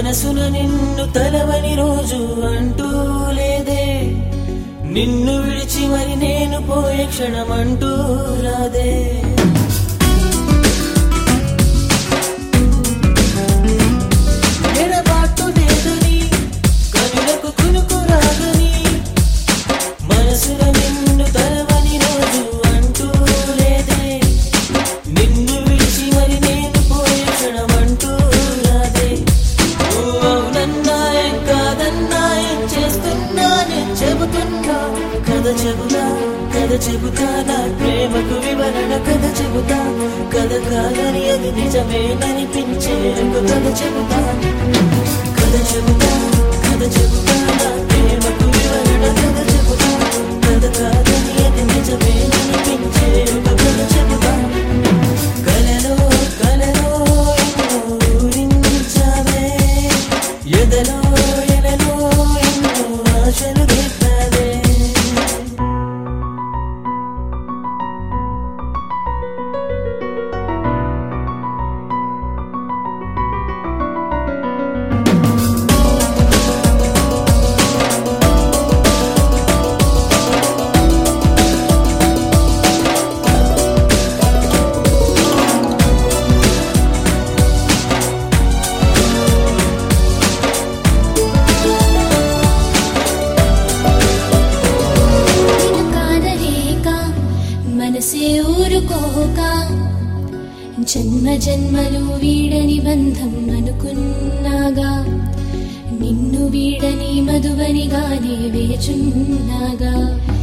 మనసున నిన్ను తలవని రోజు అంటూ లేదే నిన్ను విడిచి మరి నేను పోయే క్షణమంటూ రాదే ఎడబాటు లేదని కనులకు కునుకు రాదని మనసున నిన్ను తలవని రోజు అంటూ లేదే నిన్ను విడిచి మరి నేను పోయే క్షణమంటూ రాదే నువ్వు అవునన్నాయే కాదన్నాయే చేస్తున్నానే చెబుతున్నా కథ చెబుతా కథ చెబుతా నా ప్రేమకు వివరణ కథ చెబుతా కథ కాదని అది నిజమేననిపించే ఒక కథ చెబుతా కథ చెబుతా కథ చెబుతా నా ప్రేమకు వివరణ కథ చెబుతా కథ కాదని అది నిజమేననిపించే ఒక కథ చెబుతా కలలో కలలో ఎన్నో ఊరించావే ఎదలో ఎలలో ఎన్నో ఆశలు రేపావే కాదలేక మనసే ఊరుకోక జన్మ జన్మలు వీడని బంధం అనుకున్నాగా నిన్ను వీడని మధువనిగానే వేచున్నాగా